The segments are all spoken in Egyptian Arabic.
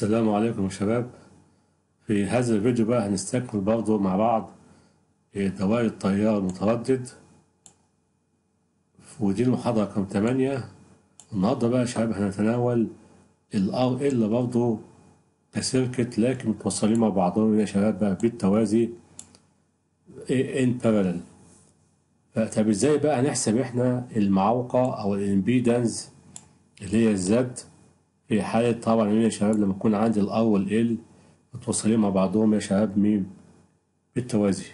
السلام عليكم يا شباب في هذا الفيديو بقى هنستكمل برضه مع بعض دوائر التيار المتردد ودي المحاضرة رقم تمانية النهاردة بقى يا شباب هنتناول ال RL برضه كسيركت لكن متوصلين مع بعضهم يا شباب بقى بالتوازي ان parallel طب ازاي بقى هنحسب احنا المعوقة او الامبيدنس اللي هي الزد في حالة طبعا يا شباب لما يكون عندي ال R وال L متوصلين مع بعضهم يا شباب مين بالتوازي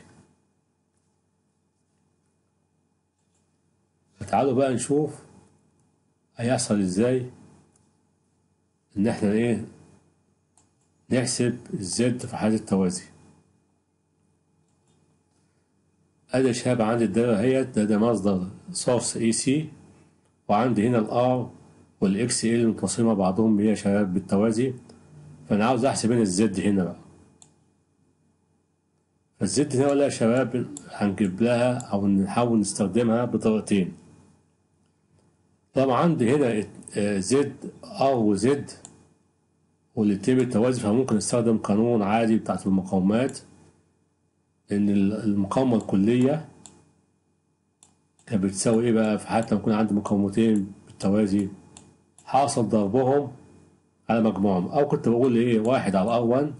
فتعالوا بقى نشوف هيحصل ازاي ان احنا ايه نحسب الزد في حالة التوازي ادي شباب عندي الدايرة اهيت ده, ده مصدر سورس اي سي وعندي هنا الار والاكس ال متواصلين مع بعضهم يا شباب بالتوازي فانا عاوز احسب هنا الزد هنا بقى فالزد هنا ولا يا شباب هنجيب لها او نحاول نستخدمها بطريقتين طبعا عندي هنا زد ار وزد والاتنين بالتوازي فممكن نستخدم قانون عادي بتاعت المقاومات ان المقاومة الكلية كانت بتساوي ايه بقى في حالة لما يكون عندي مقاومتين بالتوازي حاصل ضربهم على مجموعهم او كنت بقول ايه واحد على ار 1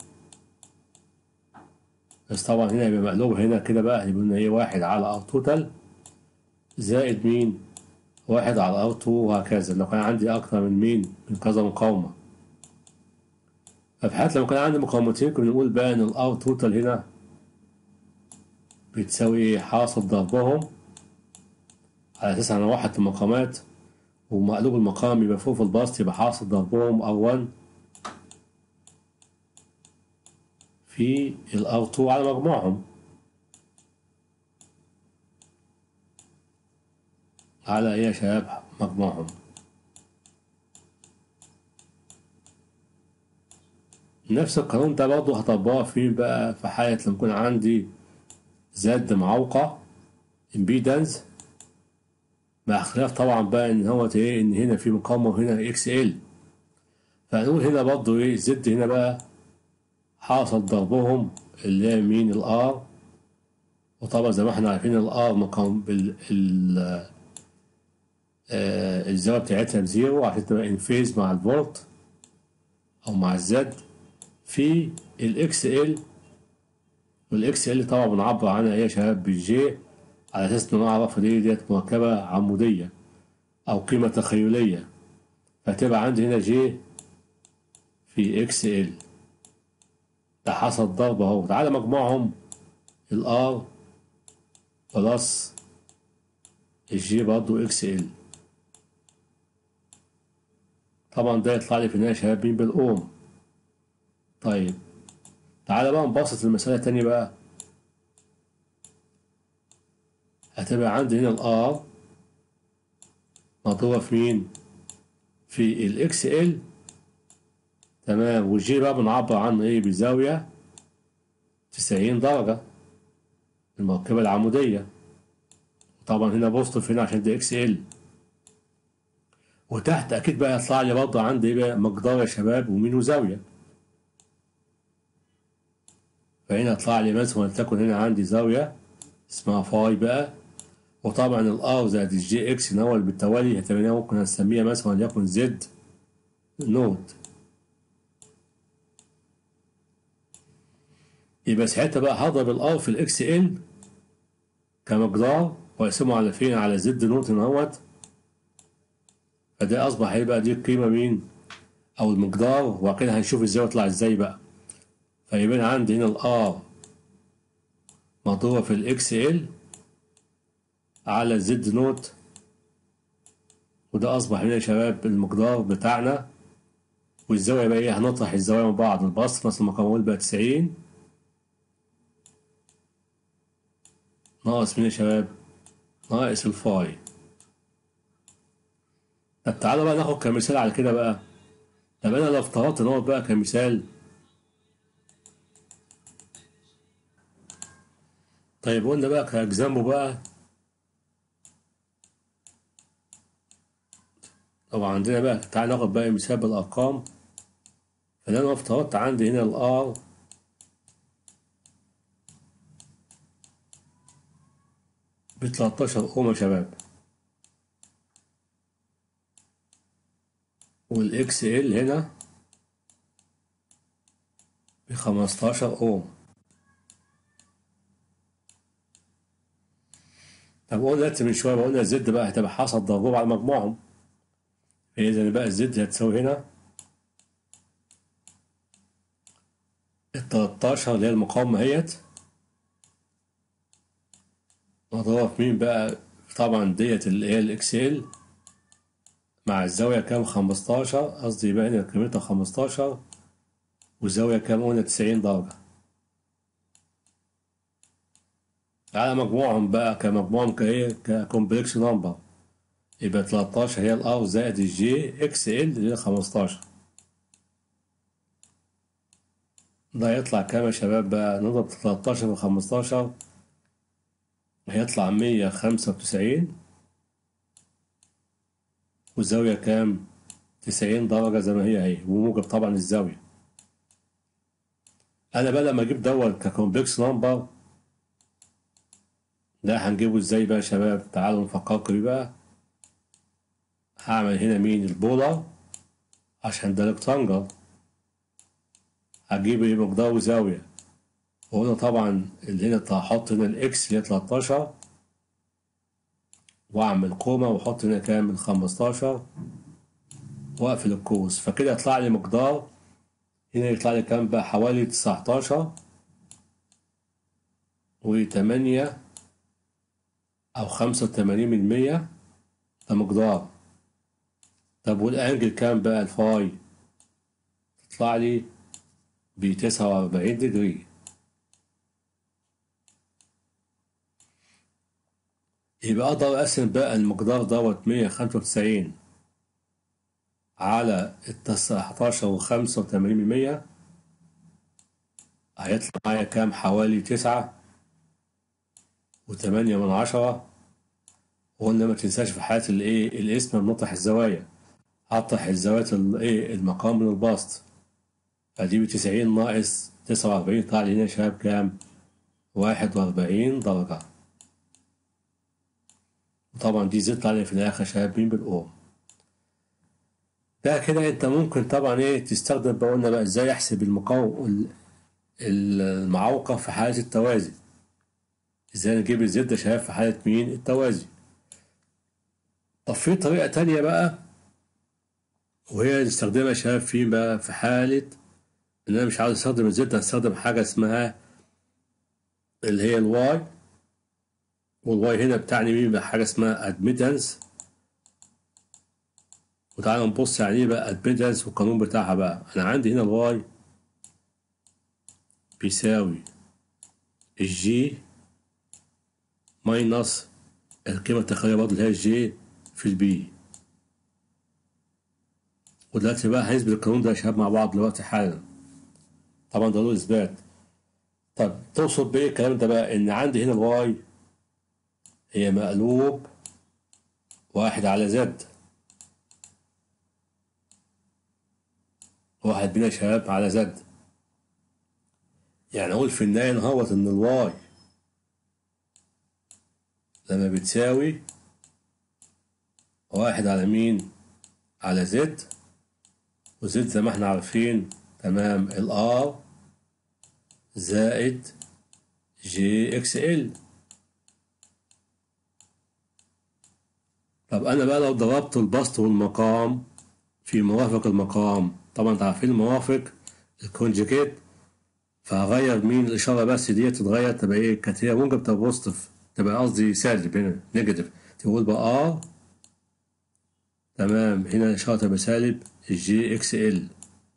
بس طبعا هنا يبقى مقلوب هنا كده بقى يبقى لنا ايه واحد على ار توتال زائد مين واحد على ار 2 وهكذا لو كان عندي اكتر من مين من كذا مقاومة ففي حالة لو كان عندي مقاومتين كنا نقول بقى ان الار توتال هنا بتساوي ايه حاصل ضربهم على اساس انا واحد المقامات ومقلوب المقام يبقى فوق في البسط يبقى حاصل ضربهم ار 1 في الار 2 على مجموعهم على ايه يا شباب مجموعهم نفس القانون ده برضه هطبقه فين بقى في حالة لما يكون عندي زد معوقة امبيدنس مع اختلاف طبعا بقى ان هو ايه ان هنا في مقاومة وهنا اكس ال فهنقول هنا برضه ايه زد هنا بقى حاصل ضربهم اللي هي مين الار وطبعا زي ما احنا عارفين الار مقام بال ال آه الزاوية بتاعتها بزيرو عشان تبقى ان فيز مع الفولت او مع الزد في الاكس ال والاكس ال طبعا بنعبر عنها ايه يا شباب بالجي على اساس ان نعرف دي ديت مركبة عمودية او قيمة تخيلية فتبقى عندي هنا جي في اكس ال ده حصل ضرب اهو تعالى مجموعهم الار بلس الجي برضه اكس ال طبعا ده يطلع لي في النهاية يا شباب مين بالاوم طيب تعالى بقى نبسط المسألة تاني بقى هتبقى عندي هنا الار مضروبة في مين؟ في الاكس ال تمام والجي بقى بنعبر عنه ايه بزاوية تسعين درجة المركبة العمودية طبعا هنا بوزيتيف هنا عشان ده اكس ال وتحت اكيد بقى يطلع لي برضه عندي بقى مقدار يا شباب ومين وزاوية فهنا يطلع لي مثلا ولتكن هنا عندي زاوية اسمها فاي بقى وطبعا الار زائد الجي اكس ان هو بالتوالي هتبقى ممكن نسميها مثلا وليكن زد نود يبقى ساعتها بقى هضرب الار في الاكس ال كمقدار واقسمه على فين على زد نوت اهوت فده اصبح هيبقى دي القيمة مين او المقدار وبعد كده هنشوف ازاي يطلع ازاي بقى فيبقى عندي هنا الار مضروبة في الاكس ال على زد نوت وده أصبح هنا يا شباب المقدار بتاعنا والزاوية بقى إيه هنطرح الزوايا من بعض البسط مثلا المقاومات بقى تسعين ناقص مين يا شباب ناقص الفاي طب تعالى بقى ناخد كمثال على كده بقى طب أنا لو افترضت نقط بقى كمثال طيب قلنا بقى كأجزامه بقى طبعا عندنا بقى تعال ناخد بقى مثال بالأرقام فده انا افترضت عندي هنا الار ب 13 اوم يا شباب والاكس ال هنا ب 15 اوم طب قلنا من شويه قلنا الزد بقى هتبقى حاصل ضربهم على مجموعهم اذا بقى الزد هتساوي هنا ال 13 اللي هي المقاومة اهيت مضروبة في مين بقى طبعا ديت اللي هي الاكس ال مع الزاوية كام 15 قصدي يبقى هنا قيمتها 15 والزاوية كام قلنا 90 درجة على مجموعهم بقى كمجموعهم كايه ككومبلكس نمبر يبقى 13 هي الار زائد الجي اكس ال اللي هي 15 ده يطلع كام يا شباب بقى نضرب 13 في 15 هيطلع 195 والزاوية كام 90 درجة زي ما هي اهي وموجب طبعا الزاوية أنا بقى لما أجيب دوت ككومبلكس نمبر ده هنجيبه ازاي بقى يا شباب تعالوا نفكركم بيه بقى هعمل هنا مين البولر عشان ده ريكتانجل هجيب ايه مقدار وزاوية وهنا طبعا اللي هنا هحط هنا الاكس اللي هي 13 واعمل كومة واحط هنا كام من 15 واقفل القوس فكده يطلع لي مقدار هنا يطلع لي كام بقى حوالي 19 وتمانية أو خمسة وتمانين من مية ده مقدار طب والأنجل كام بقى الفاي تطلع لي بتسعة وأربعين دجري يبقى أقدر أقسم بقى المقدار دوت مية خمسة وتسعين على التسعتاشر وخمسة وتمانين من مية هيطلع معايا كام حوالي تسعة وتمانية من عشرة وقلنا ما تنساش في حالة الايه الاسم بنطرح الزوايا هطرح الزوايا الايه المقام من البسط فدي بتسعين ناقص تسعة وأربعين طلع لي هنا يا شباب كام واحد وأربعين درجة وطبعا دي زدت علي في الآخر يا شباب مين بالأوم ده كده انت ممكن طبعا ايه تستخدم بقى قلنا بقى ازاي احسب المقاوم المعوقة في حالة التوازي ازاي نجيب الزد يا شباب في حالة مين التوازي طب في طريقة تانية بقى وهي نستخدمها يا شباب فين بقى في حالة ان انا مش عاوز استخدم الزد هستخدم حاجة اسمها اللي هي الواي والواي هنا بتعني مين بقى حاجة اسمها admittance وتعالى نبص يعني ايه بقى admittance والقانون بتاعها بقى انا عندي هنا الواي بيساوي الجي ماينص القيمة التخيلية برضه اللي هي الجي في البي ودلوقتي بقى هنثبت القانون ده يا شباب مع بعض دلوقتي حالا طبعا ده له إثبات طب تقصد بإيه الكلام ده بقى إن عندي هنا الواي هي مقلوب واحد على زد واحد بينا شباب على زد يعني أقول في النهاية نهوت إن الواي لما بتساوي واحد على مين على زد وزد زي ما احنا عارفين تمام الار زائد جي اكس ال طب انا بقى لو ضربت البسط والمقام في موافق المقام طبعا انتوا عارفين الموافق الكونجكيت فهغير مين الاشاره بس دي تتغير تبقى ايه كانت هي موجب تبقى بوزيتيف تبقى قصدي سالب هنا نيجاتيف تقول بقى ار تمام هنا الإشارة تبقى سالب الجي اكس ال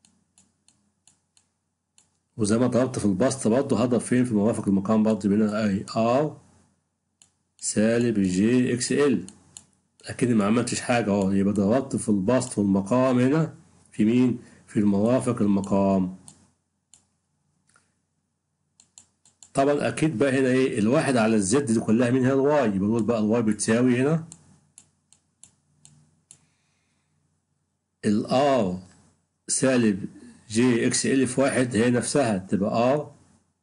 وزي ما ضربت في البسط برضه هضرب فين في موافق المقام برضه هنا اي ار سالب الجي اكس ال أكني ما عملتش حاجة اهو يبقى ضربت في البسط والمقام هنا في مين؟ في الموافق المقام طبعا أكيد بقى هنا إيه الواحد على الزد دي كلها مين هي الواي يبقى نقول بقى الواي بتساوي هنا الار سالب جي اكس ال في واحد هي نفسها تبقى ار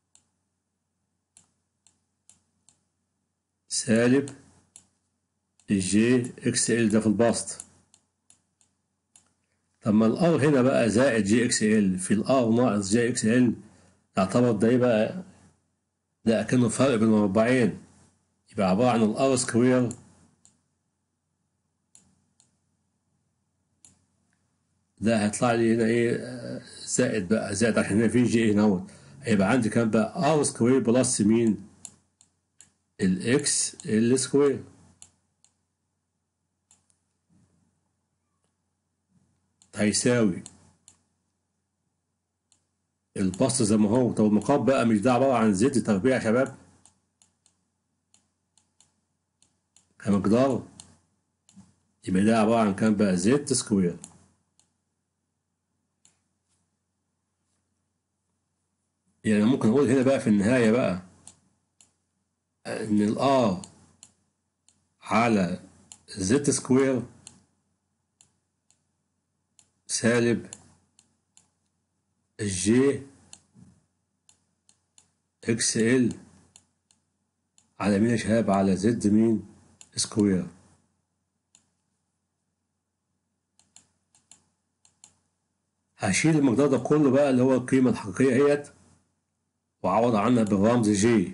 سالب الجي اكس ال ده في البسط طب ما الار هنا بقى زائد جي اكس ال في الار ناقص جي اكس ال يعتبر ده ايه بقى ده اكنه فرق بين مربعين يبقى عبارة عن الار سكوير ده هيطلع لي هنا ايه زائد بقى زائد عشان هنا في جي هنا اهوت هيبقى عندي كام بقى ار سكوير بلس مين الاكس ال سكوير هيساوي البسط زي ما هو طب المقام بقى مش ده عبارة عن زد تربيع يا شباب كمقدار يبقى ده عبارة عن كام بقى زد سكوير يعني ممكن أقول هنا بقى في النهاية بقى إن الآر على زد سكوير سالب الجي اكس ال على مين يا شباب على زد مين سكوير هشيل المقدار ده كله بقى اللي هو القيمة الحقيقية اهيت وأعوض عنها بالرمز جي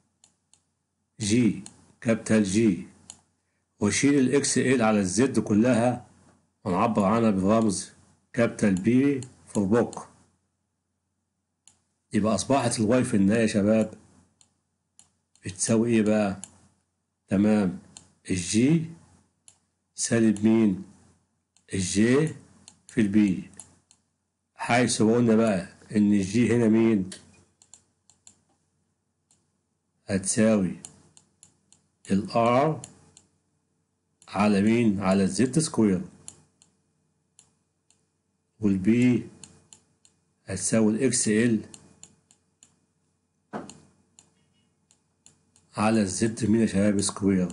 جي كابيتال جي وأشيل الإكس إل على الزد كلها ونعبر عنها بالرمز كابيتال بي فور بوك يبقى أصبحت الواي في النهاية يا شباب بتساوي إيه بقى؟ تمام الجي سالب مين؟ الجي في البي حيث قلنا بقى إن الجي هنا مين؟ هتساوي الار على مين؟ على الزد سكوير والبي هتساوي الاكس ال على الزد مين يا شباب سكوير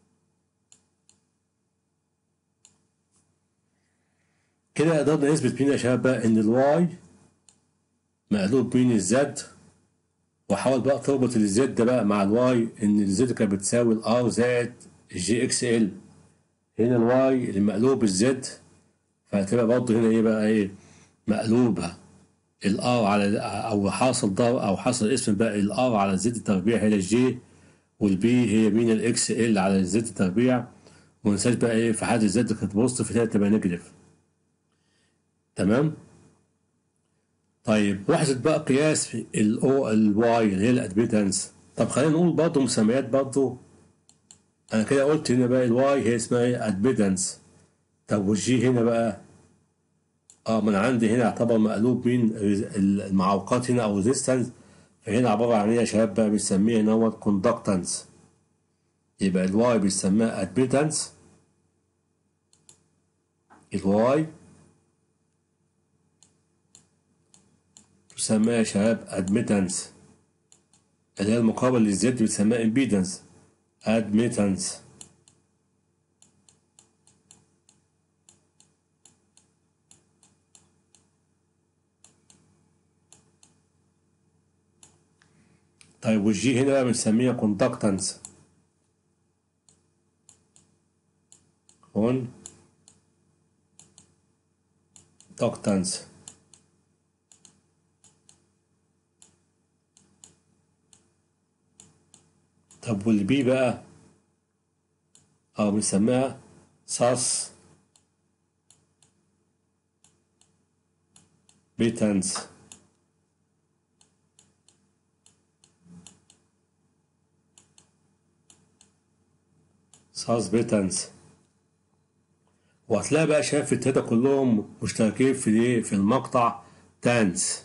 كده قدرنا نثبت مين يا شباب بقى ان الواي مقلوب مين الزد وحاول بقى تربط الزد ده بقى مع الواي ان الزد كانت بتساوي الار زائد الجي اكس ال هنا الواي اللي مقلوب الزد فهتبقى برضه هنا ايه بقى ايه مقلوبة الار على او حاصل ضرب او حاصل اسم بقى الار على زد التربيع هي الجي والبي هي مين الاكس ال على الزد التربيع وننساش بقى ايه في حالة الزد كانت بوزيتيف هي تبقى نيجاتيف تمام طيب وحدة بقى قياس الاو الواي اللي هي الادميتنس طب خلينا نقول برضه مسميات برضه انا كده قلت هنا بقى الواي هي اسمها ايه ادميتنس طب والجي هنا بقى اه من عندي هنا يعتبر مقلوب مين المعوقات هنا او ريزيستنس فهنا عبارة عن ايه يا شباب بقى بنسميه هنا هو كوندكتنس يبقى الواي بنسميها ادميتنس الواي تسميها يا شباب ادميتنس اللي هي المقابل للزد بنسميها امبيدنس ادميتنس طيب والجي هنا بقى بنسميها كوندكتنس كون كوندكتنس طب والبي بقى اه بنسميها ساس بيتنس ساسبيتنس وهتلاقي بقى شايف التلاتة كلهم مشتركين في ايه في المقطع تانس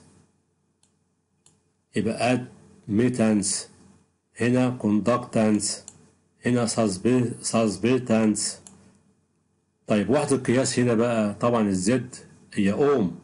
يبقى اد ميتانس هنا كوندكتانس هنا ساسبيتانس طيب وحدة القياس هنا بقى طبعا الزد هي اوم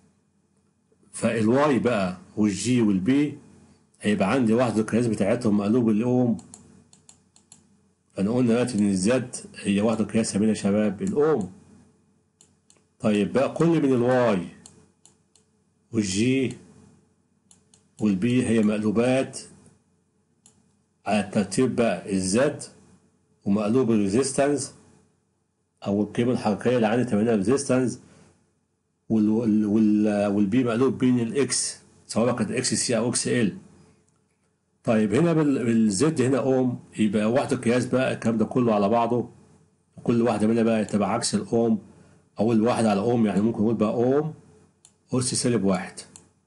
فالواي بقى والجي والبي هيبقى عندي وحدة القياس بتاعتهم مقلوب الاوم فانا قلنا دلوقتي ان الزد هي وحدة قياس بين يا شباب الاوم طيب بقى كل من الواي والجي والبي هي مقلوبات على الترتيب بقى الزد ومقلوب الريزيستنس او القيمة الحركية اللي عندي تمرينها ريزيستنس وال وال وال والبي مقلوب بين الاكس سواء كانت اكس سي او اكس ال طيب هنا بال- بالزد هنا اوم يبقى وحدة قياس بقى الكلام ده كله على بعضه كل واحدة منها بقى تبقى عكس الاوم اول واحد على اوم يعني ممكن نقول بقى اوم اس سالب واحد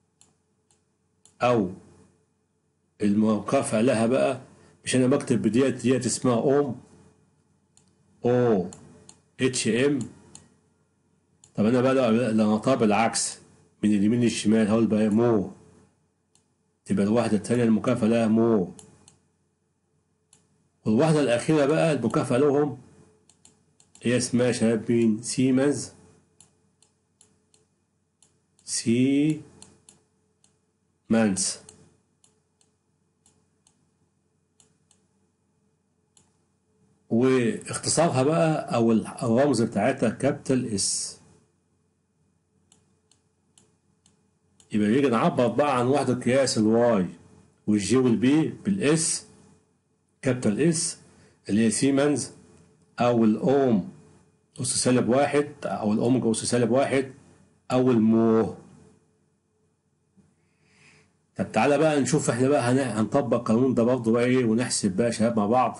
او المكافأة لها بقى مش انا بكتب بديت ديت اسمها اوم او اتش ام طب انا بقى لو لو طاب العكس من اليمين للشمال هقول بقى مو تبقى الواحدة التانية المكافأة لها مو والواحدة الأخيرة بقى المكافأة لهم هي اسمها يا شباب مين سيمنز سي مانس واختصارها بقى او الرمز بتاعتها كابيتال اس يبقى يجي نعبر بقى عن وحدة قياس الواي والجي والبي بالاس كابيتال اس اللي هي سيمنز او الاوم اس سالب واحد او الاوميجا اس سالب واحد او المو طب تعالى بقى نشوف احنا بقى هن- هنطبق القانون ده برضه بقى ايه ونحسب بقى يا شباب مع بعض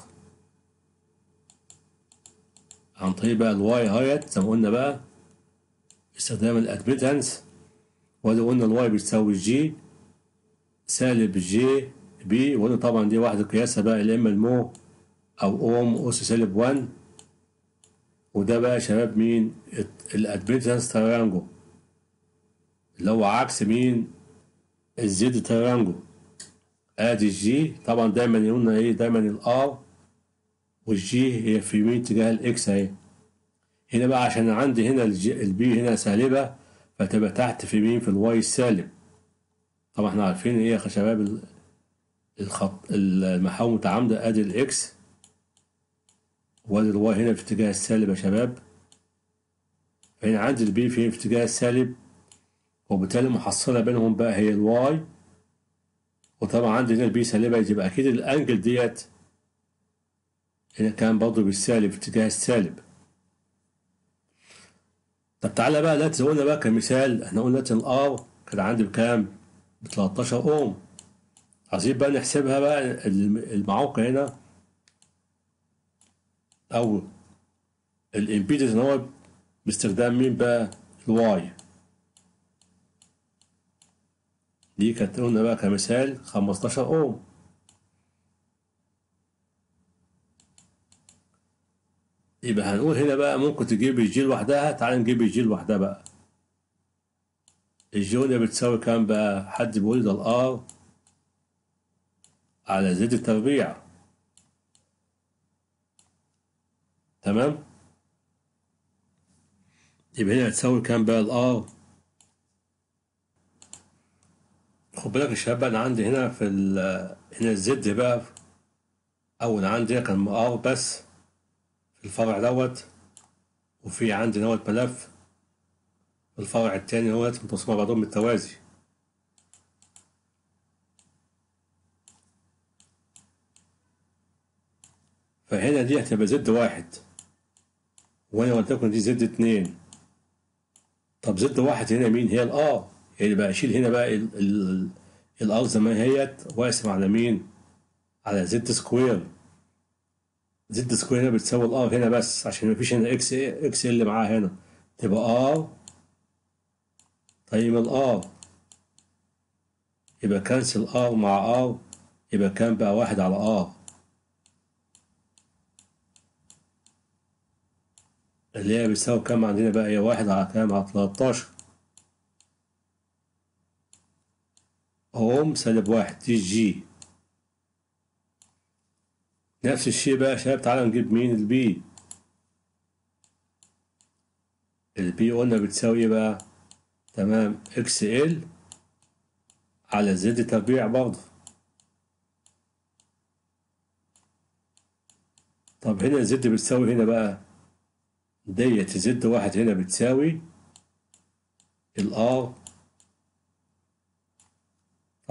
عن طريق بقى الواي هايت زي ما قلنا بقى استخدام الادميتنس وادي قلنا الواي بتساوي جي سالب جي بي وقلنا طبعا دي واحدة قياسها بقى يا اما المو او اوم اس سالب 1 وده بقى يا شباب مين الادميتنس ترانجو اللي هو عكس مين الزد ترانجو ادي الجي طبعا دايما يقولنا ايه دايما الار والجي هي في يمين اتجاه الاكس اهي هنا بقى عشان عندي هنا الجي البي هنا سالبة فتبقى تحت في يمين في الواي السالب طبعا احنا عارفين ايه يا شباب ال- الخط المحاور متعامدة ادي الاكس وادي الواي هنا في اتجاه السالب يا شباب فهنا عندي البي في في اتجاه السالب وبالتالي المحصلة بينهم بقى هي الواي وطبعا عندي هنا البي سالبة يبقى أكيد الأنجل ديت هنا كان برضه بالسالب في اتجاه السالب طب تعالى بقى دلوقتي قلنا بقى كمثال احنا قلنا دلوقتي الار كان عندي بكام؟ ب 13 اوم عايزين بقى نحسبها بقى الم- المعوقة هنا أو الامبيدنس ان هو باستخدام مين بقى؟ الواي دي كانت قلنا بقى كمثال 15 اوم يبقى هنقول هنا بقى ممكن تجيب الجي لوحدها تعال نجيب الجي لوحدها بقى الجي هنا بتساوي كام بقى حد بيقول ده الار على زد التربيع تمام يبقى هنا هتساوي كام بقى الار خد بالك يا شباب بقى انا عندي هنا في ال هنا الزد بقى اول عندي هنا كان ار بس في الفرع دوت وفي عندي دوت ملف في الفرع التاني دوت متصل بعضهم بالتوازي فهنا دي هتبقى زد واحد وانا قلت لكم دي زد اتنين طب زد واحد هنا مين هي الار يعني بقى اشيل هنا بقى ال ال الار زي ما هيت واقسم على مين على زد سكوير زد سكوير هنا بتساوي الار هنا بس عشان مفيش هنا اكس اكس اللي معاه هنا تبقى ار طيب الار يبقى كانسل ار مع ار يبقى كام بقى واحد على ار اللي هي بتساوي كام عندنا بقى هي واحد على كام على 13 اوم سالب واحد دي جي نفس الشيء بقى يا شباب تعالى نجيب مين البي البي قلنا بتساوي ايه بقى تمام اكس ال على زد تربيع برضه طب هنا زد بتساوي هنا بقى ديت زد واحد هنا بتساوي الار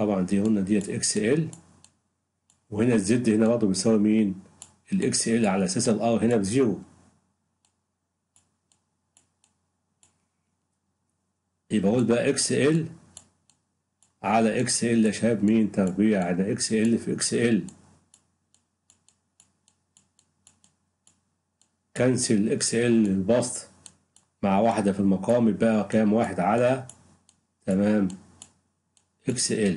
طبعا دي قلنا ديت اكس ال وهنا الزد هنا برضه بيساوي مين الاكس ال على اساس الار هنا بزيرو يبقى اقول بقى اكس ال على اكس ال يا شباب مين تربيع على اكس ال في اكس ال كنسل الاكس ال البسط مع واحدة في المقام يبقى كام واحد على تمام اكس ال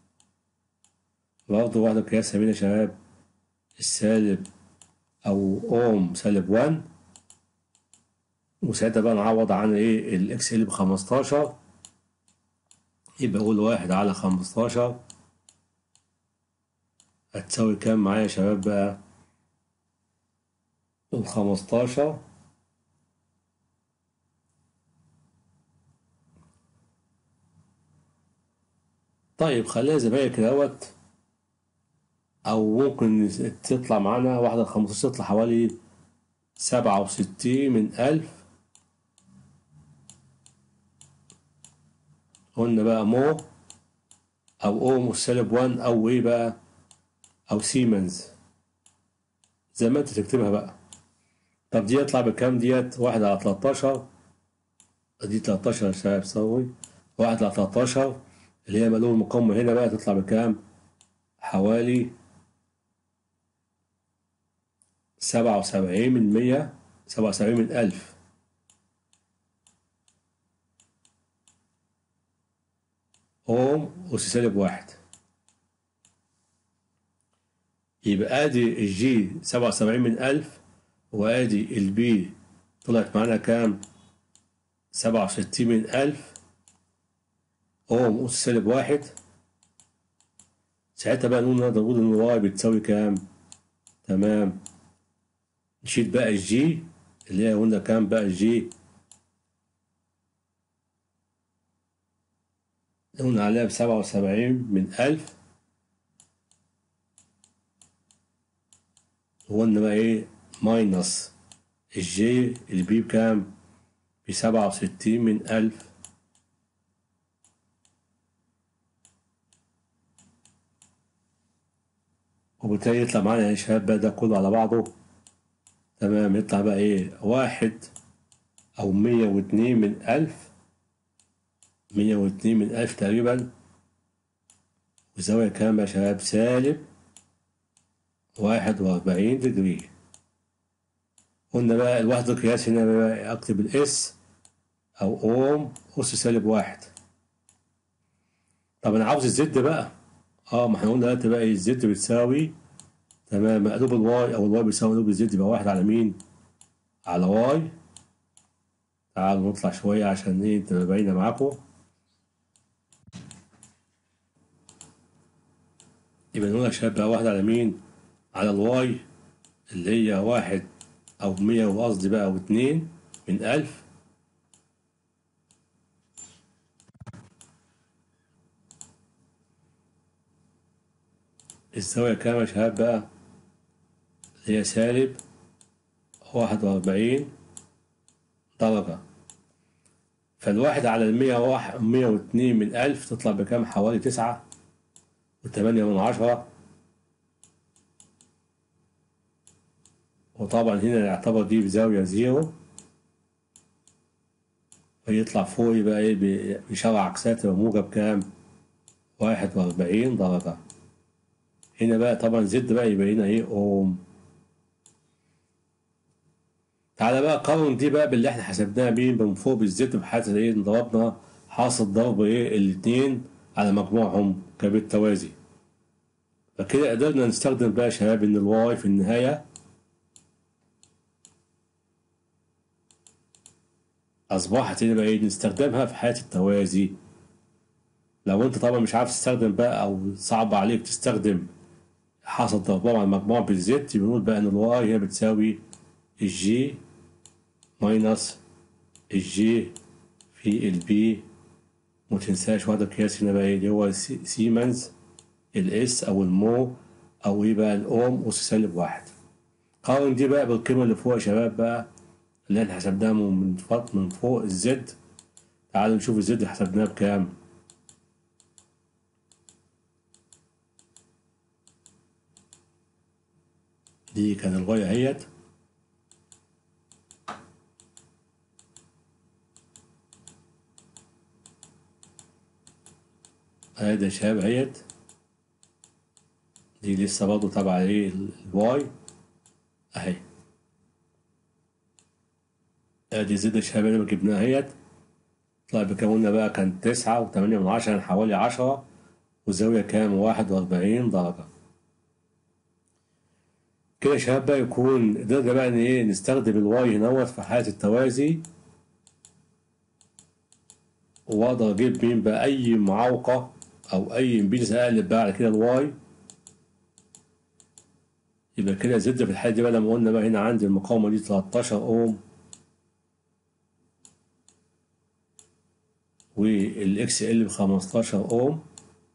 برضه واحدة قياسها مين يا شباب السالب أو أوم سالب وان وساعتها بقى نعوض عن ايه الاكس ال بخمستاشر يبقى أقول واحد على خمستاشر هتساوي كام معايا يا شباب بقى الخمستاشر طيب خليها زي ما هي كده اهوت أو ممكن تطلع معانا واحدة خمستاشر تطلع حوالي سبعة وستين من ألف قلنا بقى مو أو أوم والسالب وان أو إيه بقى أو سيمنز زي ما أنت تكتبها بقى طب دي يطلع بكام ديت واحد على تلاتاشر دي تلاتاشر يا شباب سوي واحد على تلاتاشر اللي هي مقلوب المقاومة هنا بقى تطلع بكام حوالي سبعة وسبعين من مية سبعة وسبعين من ألف أوم أس سالب واحد يبقى ادي الجي سبعة وسبعين من ألف وادي البي طلعت معانا كام سبعة وستين من ألف أوم أس سالب واحد ساعتها بقى نقول نقدر نقول إن واي بتساوي كام تمام نشيل بقى الجي اللي هي قلنا كام بقى الجي قلنا عليها بسبعة وسبعين من ألف وقلنا بقى إيه ماينص الجي البي بكام بسبعة وستين من ألف وبالتالي يطلع معانا يا شباب بقى ده كله على بعضه تمام يطلع بقى ايه واحد او مية واتنين من الف مية واتنين من الف تقريبا وزاوية كام يا شباب سالب واحد واربعين دجري قلنا بقى الوحدة القياس هنا بقى اكتب الاس او اوم اس سالب واحد طب انا عاوز الزد بقى اه ما احنا قلنا دلوقتي بقى الزد بتساوي تمام مقلوب الواي او الواي بيساوي مقلوب الزد يبقى واحد على مين على واي تعالوا نطلع شوية عشان ايه تبقى باينة معاكم يبقى نقول يا شباب بقى واحد على مين على الواي اللي هي واحد او مية وقصدي بقى او اتنين من الف الزاوية كام يا شباب بقى اللي هي سالب واحد وأربعين درجة فالواحد على المية واحد مية واتنين من ألف تطلع بكام حوالي تسعة وتمانية من عشرة وطبعا هنا يعتبر دي بزاوية زيرو ويطلع فوق يبقى ايه بإشارة عكسية تبقى موجب كام واحد وأربعين درجة هنا بقى طبعا زد بقى يبقى هنا ايه اوم تعالى بقى قارن دي بقى باللي احنا حسبناها مين من فوق بالزد بحيث ايه ضربنا حاصل ضرب ايه الاتنين على مجموعهم كبالتوازي فكده قدرنا نستخدم بقى يا شباب ان الواي في النهاية أصبحت هنا بقى ايه نستخدمها في حالة التوازي لو انت طبعا مش عارف تستخدم بقى او صعب عليك تستخدم حاصل ضربهم على المجموع بالزد بنقول بقى ان الواي هي بتساوي الجي ماينس الجي في البي متنساش واحدة قياس هنا بقى ايه اللي هو سيمنز الاس او المو او ايه بقى الاوم اس سالب واحد قارن دي بقى بالقيمة اللي فوق يا شباب بقى اللي احنا حسبناها من فوق من فوق الزد تعالوا نشوف الزد حسبناها بكام دي كان الواي اهيت اهي ده شباب اهيت دي لسه برضه تابعة ايه الواي اهي ادي زد الشباب اللي جبناها اهيت طلع بكام قلنا بقى كان تسعة وتمانية من عشرة يعني حوالي عشرة والزاوية كام واحد وأربعين درجة كده يا شباب بقى يكون قدرنا بقى ان ايه نستخدم الواي هنوت في حالة التوازي واقدر اجيب مين بقى اي معوقة او اي امبيدنس اقلب بقى على كده الواي يبقى كده زد في الحالة دي بقى لما قلنا بقى هنا عندي المقاومة دي 13 اوم والاكس ال ب 15 اوم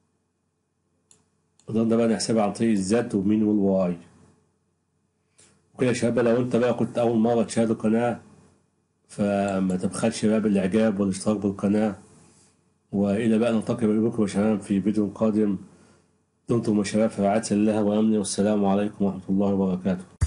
قدرنا بقى نحسبها عن طريق الزد ومين والواي وكده يا شباب لو انت بقى كنت اول مرة تشاهد القناة فما تبخلش بقى بالاعجاب والاشتراك بالقناة والى بقى نلتقي بكم يا شباب في فيديو قادم دمتم يا شباب في رعاية الله وامنه والسلام عليكم ورحمة الله وبركاته